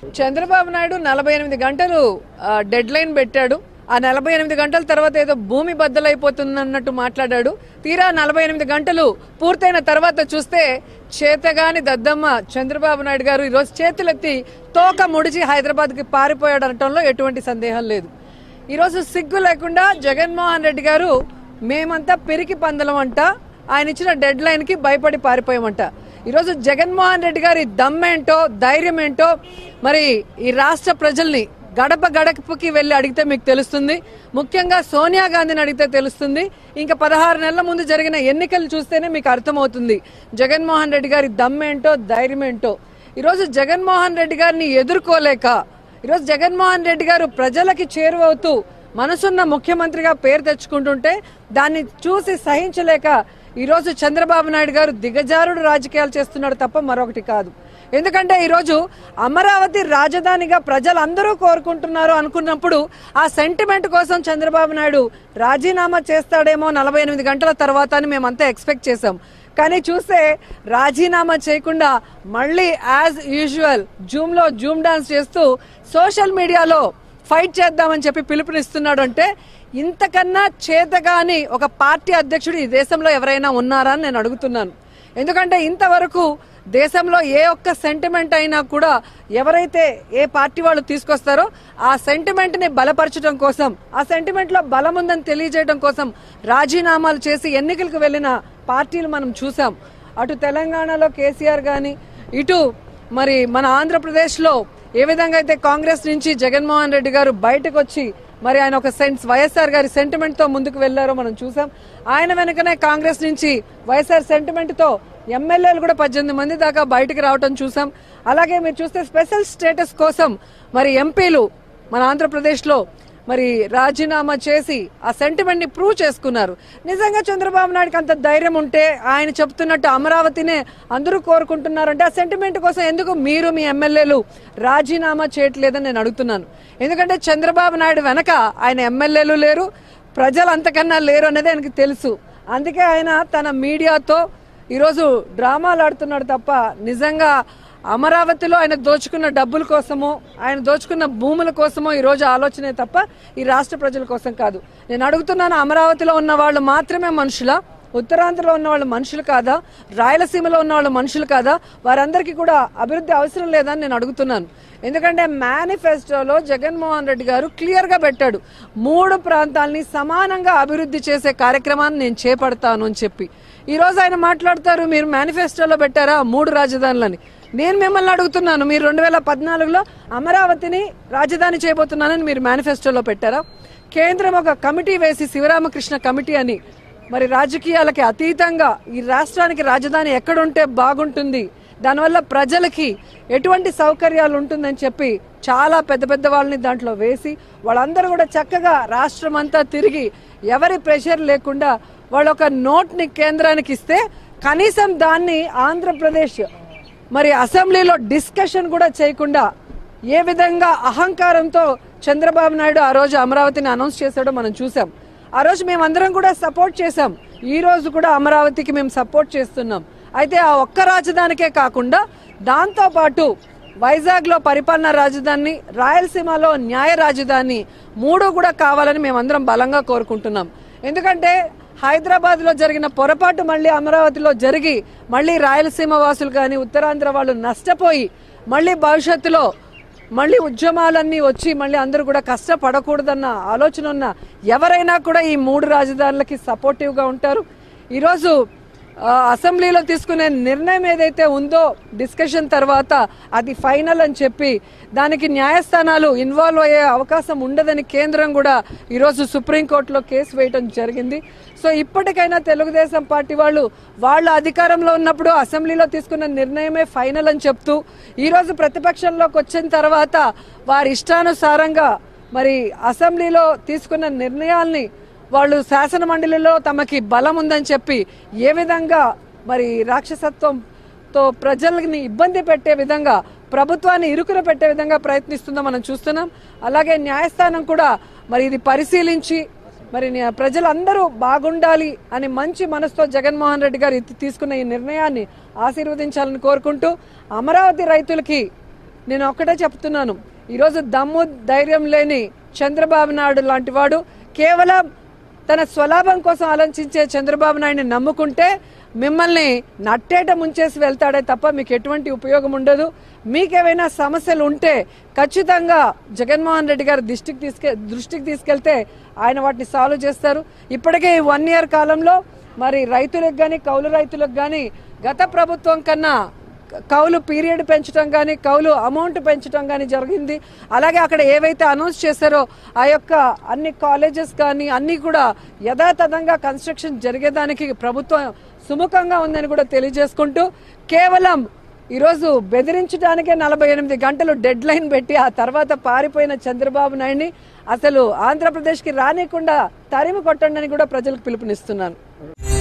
చంద్రబాబు నాయుడు నలభై ఎనిమిది గంటలు డెడ్ లైన్ పెట్టాడు ఆ నలభై ఎనిమిది గంటల తర్వాత ఏదో భూమి బద్దలైపోతుందన్నట్టు మాట్లాడాడు తీరా నలభై ఎనిమిది గంటలు పూర్తయిన తర్వాత చూస్తే చేతగాని దద్దమ్మ చంద్రబాబు నాయుడు గారు ఈరోజు చేతులెత్తి తోక ముడిచి హైదరాబాద్కి పారిపోయాడు అనటంలో ఎటువంటి సందేహం లేదు ఈరోజు సిగ్గు లేకుండా జగన్మోహన్ రెడ్డి గారు మేమంతా పెరికి పందలం అంట ఆయన ఇచ్చిన డెడ్ లైన్ కి భయపడి పారిపోయామంట ఈరోజు జగన్మోహన్ రెడ్డి గారి దమ్మేంటో ధైర్యం ఏంటో మరి ఈ రాష్ట్ర ప్రజల్ని గడప గడపకి వెళ్ళి అడిగితే మీకు తెలుస్తుంది ముఖ్యంగా సోనియా గాంధీని అడిగితే తెలుస్తుంది ఇంకా పదహారు నెలల ముందు జరిగిన ఎన్నికలు చూస్తేనే మీకు అర్థమవుతుంది జగన్మోహన్ రెడ్డి గారి దమ్మేంటో ధైర్యం ఏంటో ఈరోజు జగన్మోహన్ రెడ్డి గారిని ఎదుర్కోలేక ఈరోజు జగన్మోహన్ రెడ్డి గారు ప్రజలకి చేరువవుతూ మనసున్న ముఖ్యమంత్రిగా పేరు తెచ్చుకుంటుంటే దాన్ని చూసి సహించలేక ఈరోజు చంద్రబాబు నాయుడు గారు దిగజారుడు రాజకీయాలు చేస్తున్నాడు తప్ప మరొకటి కాదు ఎందుకంటే ఈరోజు అమరావతి రాజధానిగా ప్రజలందరూ కోరుకుంటున్నారు అనుకున్నప్పుడు ఆ సెంటిమెంట్ కోసం చంద్రబాబు నాయుడు రాజీనామా చేస్తాడేమో నలభై ఎనిమిది గంటల తర్వాత అని మేమంతా ఎక్స్పెక్ట్ చేసాం కానీ చూస్తే రాజీనామా చేయకుండా మళ్ళీ యాజ్ యూజువల్ జూమ్ లో జూమ్ డాన్స్ చేస్తూ సోషల్ మీడియాలో ఫైట్ చేద్దామని చెప్పి పిలుపునిస్తున్నాడు అంటే ఇంతకన్నా చేతగాని ఒక పార్టీ అధ్యక్షుడు ఈ దేశంలో ఎవరైనా ఉన్నారా అని నేను అడుగుతున్నాను ఎందుకంటే ఇంతవరకు దేశంలో ఏ ఒక్క సెంటిమెంట్ అయినా కూడా ఎవరైతే ఏ పార్టీ వాళ్ళు తీసుకొస్తారో ఆ సెంటిమెంట్ ని బలపరచడం కోసం ఆ సెంటిమెంట్ లో బలం ఉందని తెలియజేయడం కోసం రాజీనామాలు చేసి ఎన్నికలకు వెళ్ళిన పార్టీలు మనం చూసాం అటు తెలంగాణలో కేసీఆర్ గాని ఇటు మరి మన ఆంధ్రప్రదేశ్లో ఏ విధంగా అయితే కాంగ్రెస్ నుంచి జగన్మోహన్ రెడ్డి గారు బయటకు వచ్చి మరి ఆయన ఒక సెన్స్ వైఎస్ఆర్ గారి సెంటిమెంట్ తో ముందుకు వెళ్లారో మనం చూసాం ఆయన వెనుకనే కాంగ్రెస్ నుంచి వైఎస్ఆర్ సెంటిమెంట్ తో ఎమ్మెల్యేలు కూడా పద్దెనిమిది మంది దాకా బయటకు రావటం చూసాం అలాగే మీరు చూస్తే స్పెషల్ స్టేటస్ కోసం మరి ఎంపీలు మన ఆంధ్రప్రదేశ్ లో మరి రాజీనామా చేసి ఆ సెంటిమెంట్ ని ప్రూవ్ చేసుకున్నారు నిజంగా చంద్రబాబు నాయుడుకి అంత ధైర్యం ఉంటే ఆయన చెప్తున్నట్టు అమరావతినే అందరూ కోరుకుంటున్నారంటే ఆ సెంటిమెంట్ కోసం ఎందుకు మీరు మీ ఎమ్మెల్యేలు రాజీనామా చేయట్లేదని నేను అడుగుతున్నాను ఎందుకంటే చంద్రబాబు నాయుడు వెనక ఆయన ఎమ్మెల్యేలు లేరు ప్రజలు అంతకన్నా లేరు అనేది ఆయనకి తెలుసు అందుకే ఆయన తన మీడియాతో ఈరోజు డ్రామాలు ఆడుతున్నాడు తప్ప నిజంగా అమరావతిలో ఆయన దోచుకున్న డబ్బుల కోసమో ఆయన దోచుకున్న భూముల కోసమో ఈ రోజు ఆలోచనే తప్ప ఈ రాష్ట్ర ప్రజల కోసం కాదు నేను అడుగుతున్నాను అమరావతిలో ఉన్న వాళ్ళు మాత్రమే మనుషులా ఉత్తరాంధ్రలో ఉన్న వాళ్ళు మనుషులు కాదా రాయలసీమలో ఉన్న వాళ్ళు మనుషులు కాదా వారందరికీ కూడా అభివృద్ధి అవసరం లేదని నేను అడుగుతున్నాను ఎందుకంటే మేనిఫెస్టోలో జగన్మోహన్ రెడ్డి గారు క్లియర్ గా పెట్టాడు మూడు ప్రాంతాలని సమానంగా అభివృద్ధి చేసే కార్యక్రమాన్ని నేను చేపడతాను అని చెప్పి ఈ రోజు ఆయన మాట్లాడతారు మీరు మేనిఫెస్టోలో పెట్టారా మూడు రాజధానులని నేను మిమ్మల్ని అడుగుతున్నాను మీరు రెండు వేల పద్నాలుగులో అమరావతిని రాజధాని చేయబోతున్నానని మీరు మేనిఫెస్టోలో పెట్టారా కేంద్రం ఒక కమిటీ వేసి శివరామకృష్ణ కమిటీ అని మరి రాజకీయాలకి అతీతంగా ఈ రాష్ట్రానికి రాజధాని ఎక్కడుంటే బాగుంటుంది దానివల్ల ప్రజలకి ఎటువంటి సౌకర్యాలు ఉంటుందని చెప్పి చాలా పెద్ద పెద్ద వాళ్ళని దాంట్లో వేసి వాళ్ళందరూ కూడా చక్కగా రాష్ట్రం అంతా తిరిగి ఎవరి ప్రెషర్ లేకుండా వాళ్ళ ఒక నోట్ని కేంద్రానికి ఇస్తే కనీసం దాన్ని ఆంధ్రప్రదేశ్ మరి అసెంబ్లీలో డిస్కషన్ కూడా చేయకుండా ఏ విధంగా అహంకారంతో చంద్రబాబు నాయుడు ఆ రోజు అమరావతిని అనౌన్స్ చేశాడో మనం చూసాం ఆ రోజు మేమందరం కూడా సపోర్ట్ చేశాం ఈ రోజు కూడా అమరావతికి మేము సపోర్ట్ చేస్తున్నాం అయితే ఆ ఒక్క రాజధానికే కాకుండా దాంతో పాటు వైజాగ్ లో పరిపాలనా రాజధాని రాయలసీమలో న్యాయ రాజధాని మూడు కూడా కావాలని మేమందరం బలంగా కోరుకుంటున్నాం ఎందుకంటే హైదరాబాద్ లో జరిగిన పొరపాటు మళ్ళీ అమరావతిలో జరిగి మళ్ళీ రాయలసీమ వాసులు కానీ ఉత్తరాంధ్ర వాళ్ళు నష్టపోయి మళ్ళీ భవిష్యత్తులో మళ్ళీ ఉద్యమాలన్నీ వచ్చి మళ్ళీ అందరూ కూడా కష్టపడకూడదన్న ఆలోచన ఉన్న ఎవరైనా కూడా ఈ మూడు రాజధానులకి సపోర్టివ్ గా ఉంటారు ఈరోజు ఆ, అసెంబ్లీలో తీసుకునే నిర్ణయం ఏదైతే ఉందో డిస్కషన్ తర్వాత అది ఫైనల్ అని చెప్పి దానికి న్యాయస్థానాలు ఇన్వాల్వ్ అయ్యే అవకాశం ఉండదని కేంద్రం కూడా ఈరోజు సుప్రీంకోర్టులో కేసు వేయటం జరిగింది సో ఇప్పటికైనా తెలుగుదేశం పార్టీ వాళ్ళు వాళ్ళ అధికారంలో ఉన్నప్పుడు అసెంబ్లీలో తీసుకున్న నిర్ణయమే ఫైనల్ అని చెప్తూ ఈరోజు ప్రతిపక్షంలోకి వచ్చిన తర్వాత వారి ఇష్టానుసారంగా మరి అసెంబ్లీలో తీసుకున్న నిర్ణయాల్ని వాళ్ళు శాసన మండలిలో తమకి బలం ఉందని చెప్పి ఏ విధంగా మరి రాక్షసత్వంతో ప్రజల్ని ఇబ్బంది పెట్టే విధంగా ప్రభుత్వాన్ని ఇరుకున పెట్టే విధంగా ప్రయత్నిస్తుందో మనం చూస్తున్నాం అలాగే న్యాయస్థానం కూడా మరి ఇది పరిశీలించి మరి న్యా- ప్రజలందరూ బాగుండాలి అని మంచి మనసుతో జగన్మోహన్ రెడ్డి గారు ఇది తీసుకున్న ఈ నిర్ణయాన్ని ఆశీర్వదించాలని కోరుకుంటూ అమరావతి రైతులకి నేను ఒక్కటే చెప్తున్నాను ఈరోజు దమ్ము ధైర్యం లేని చంద్రబాబు నాయుడు లాంటి వాడు కేవలం తన స్వలాభం కోసం ఆలోచించే చంద్రబాబు నాయుడిని నమ్ముకుంటే మిమ్మల్ని నట్టేట ముంచేసి వెళ్తాడే తప్ప మీకు ఎటువంటి ఉపయోగం ఉండదు మీకేమైనా సమస్యలు ఉంటే ఖచ్చితంగా జగన్మోహన్ రెడ్డి గారి దృష్టికి తీసుకె దృష్టికి తీసుకెళ్తే ఆయన వాటిని సాల్వ్ చేస్తారు ఇప్పటికే ఈ వన్ ఇయర్ కాలంలో మరి రైతులకు కానీ కౌలు రైతులకు కానీ గత ప్రభుత్వం కన్నా కౌలు పీరియడ్ పెంచడం కానీ కౌలు అమౌంట్ పెంచడం కానీ జరిగింది అలాగే అక్కడ ఏవైతే అనౌన్స్ చేశారో ఆ యొక్క అన్ని కాలేజెస్ కానీ అన్ని కూడా యథాతథంగా కన్స్ట్రక్షన్ జరిగేదానికి ప్రభుత్వం సుముఖంగా ఉందని కూడా తెలియజేసుకుంటూ కేవలం ఈరోజు బెదిరించడానికే నలభై ఎనిమిది గంటలు డెడ్ లైన్ పెట్టి ఆ తర్వాత పారిపోయిన చంద్రబాబు నాయుడిని అసలు ఆంధ్రప్రదేశ్కి రానికుండా తరిమి కొట్టండి అని కూడా ప్రజలకు పిలుపునిస్తున్నాను